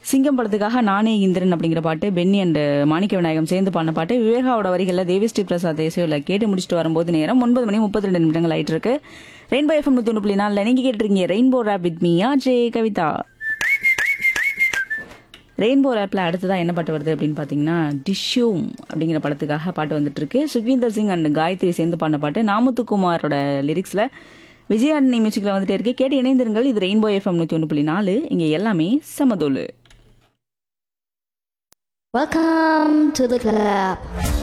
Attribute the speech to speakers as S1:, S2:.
S1: சிங்கம் படத்துக்காக நானே இந்திரன் அப்படிங்கிற பாட்டு பென்னி அண்ட் மாணிக்க விநாயகம் சேர்ந்து பாடின பாட்டு விவேகாவோட வரிகளில் தேவி ஸ்ரீ பிரசாத் இசையில் கேட்டு முடிச்சுட்டு வரும்போது நேரம் ஒன்பது மணி முப்பத்தி ரெண்டு நிமிடங்கள் ஆயிட்டு இருக்கு ரெயின்போ எஃப்எம் நூற்றி ஒன்று புள்ளி நாலில் நீங்கள் கேட்டிருக்கீங்க rainbow rap with me J Kavitha rainbow ரேப்பில் அடுத்ததாக என்ன பாட்டு வருது அப்படின்னு பார்த்தீங்கன்னா டிஷ்யூம் அப்படிங்கிற படத்துக்காக பாட்டு வந்துட்டு இருக்கு சுக்வீந்தர் சிங் அண்ட் காயத்ரி சேர்ந்து பாடின பாட்டு நாமுத்துக்குமாரோட லிரிக்ஸில் விஜயாண்டனி மியூசிக்கில் வந்துட்டே இருக்கு கேட்டு இணைந்திருங்கள் இது ரெயின்போ எஃப்எம் நூற்றி ஒன்று புள்ளி நாலு இங்கே எல்லாமே சமதோலு
S2: Welcome to the club.